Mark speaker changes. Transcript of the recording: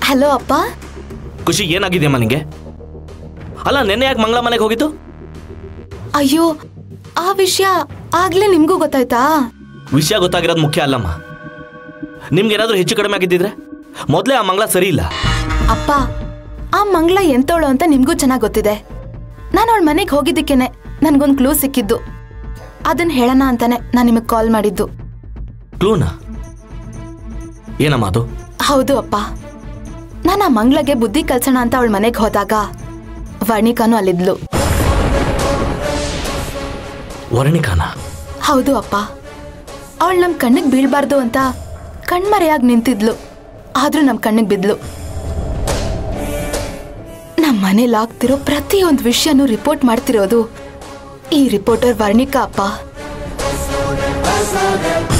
Speaker 1: hello ಅಪ್ಪ
Speaker 2: ಖುಷಿ ಏನಾಗಿದೆಯಮ್ಮ ನಿಂಗೆ ಅಲ್ಲ ನೆನ್ನೆ ಯಾಕೆ ಮಂಗಳ ಮನೆಗೆ ಹೋಗಿತ್ತು
Speaker 1: ಅಯ್ಯೋ ಆ ವಿಷಯ ಆಗ್ಲೇ ನಿಮ್ಗೂ ಗೊತ್ತಾಯ್ತಾ
Speaker 2: ವಿಷಯ ಗೊತ್ತಾಗಿರೋದು ಮುಖ್ಯ ಅಲ್ಲಮ್ಮ ನಿಮ್ಗೇನಾದ್ರೂ ಹೆಚ್ಚು ಕಡಿಮೆ ಆಗಿದ್ದಿದ್ರೆ ಮೊದಲೇ ಆ ಮಂಗಳ ಸರಿ ಇಲ್ಲ
Speaker 1: ಅಪ್ಪ ಆ ಮಂಗಳ ಎಂತವಳು ಅಂತ ನಿಮ್ಗೂ ಚೆನ್ನಾಗ್ ಗೊತ್ತಿದೆ ನಾನು ಅವಳ ಮನೆಗೆ ಹೋಗಿದ್ದಕ್ಕೇನೆ ನನ್ಗೊಂದು ಕ್ಲೂ ಸಿಕ್ಕಿದ್ದು ಅದನ್ನ ಹೇಳೋಣ ಅಂತಾನೆ ನಾನು ನಿಮಗೆ ಕಾಲ್ ಮಾಡಿದ್ದು
Speaker 2: ಕ್ಲೂನಾ ಏನಮ್ಮ ಅದು
Speaker 1: ಹೌದು ಅಪ್ಪ ನಾನು ಆ ಮಂಗ್ಳಗೆ ಬುದ್ಧಿ ಕಲ್ಸೋಣ ಅಂತ ಅವಳ ಮನೆಗೆ ಹೋದಾಗ ವರ್ಣಿಕಾನು ಅಲ್ಲಿದ್ಲು
Speaker 2: ವರ್ಣಿಕಾನ
Speaker 1: ಹೌದು ಅಪ್ಪ ಅವಳು ನಮ್ಮ ಕಣ್ಣಿಗೆ ಬೀಳ್ಬಾರ್ದು ಅಂತ ಕಣ್ಮರೆಯಾಗಿ ನಿಂತಿದ್ಲು ಆದ್ರೂ ನಮ್ಮ ಕಣ್ಣಿಗೆ ಬಿದ್ಲು ನಮ್ಮ ಮನೇಲಿ ಆಗ್ತಿರೋ ಪ್ರತಿಯೊಂದು ವಿಷಯನೂ ರಿಪೋರ್ಟ್ ಮಾಡ್ತಿರೋದು ಈ ರಿಪೋರ್ಟರ್ ವರ್ಣಿಕಾ ಅಪ್ಪ